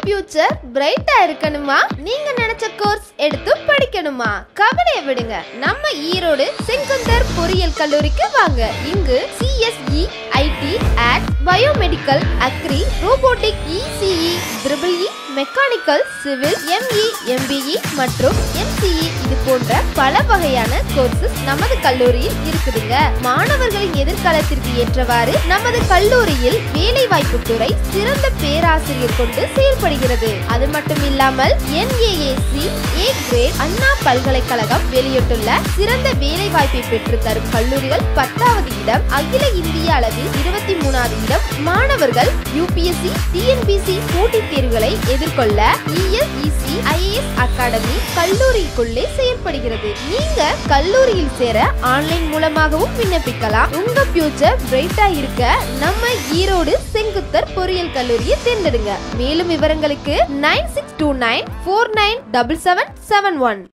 future பிரைட்டா இருக்கணுமா நீங்க நினைச்ச கோர்ஸ் எடுத்து படிக்கணுமா கவலையை விடுங்க நம்ம ஈரோடு செங்குந்தர் பொறியியல் கல்லூரிக்கு வாங்க இங்கு சிஎஸ்இ ஐடி ஆட் biomedical agri robotic ECE triple E mechanical civil ME MBE மற்றும் எம்சிஇ இது போன்ற பல வகையான கோர்சஸ் நமது கல்லூரியில் இருக்குதுங்க மாணவர்களின் எதிர்காலத்திற்கு ஏற்றவாறு நமது கல்லூரியில் வேலை வாய்ப்பு துறை சிறந்த பேராசிரியர் கொண்டு செயல்படுகிறது அது மட்டும் இல்லாமல் என்ஏஏசி ஏ கிரேட் அண்ணா பல்கலைக்கழகம் வெளியிட்டுள்ள சிறந்த வேலை வாய்ப்பை பெற்று தரும் கல்லூரிகள் பத்தாவது இடம் அகில இந்திய அளவில் இருபத்தி மூணாவது இடம் மாணவர்கள் யூபிஎஸ்சி டிஎன்பிசி போட்டித் தேர்வுகளை எதிர்கொள்ள இஎஸ்இசி ஐஏஎஸ் அகாடமி கல்லூரிக்குள்ளே செயல்படுகிறது நீங்க கல்லூரியில் சேர ஆன்லைன் மூலமாகவும் விண்ணப்பிக்கலாம் உங்க ஃபியூச்சர் பிரைட்டா இருக்க நம்ம ஈரோடு செங்குத்தர் பொறியியல் கல்லூரியை தேர்ந்தெடுங்க மேலும் விவரங்களுக்கு nine six two nine four nine double seven seven one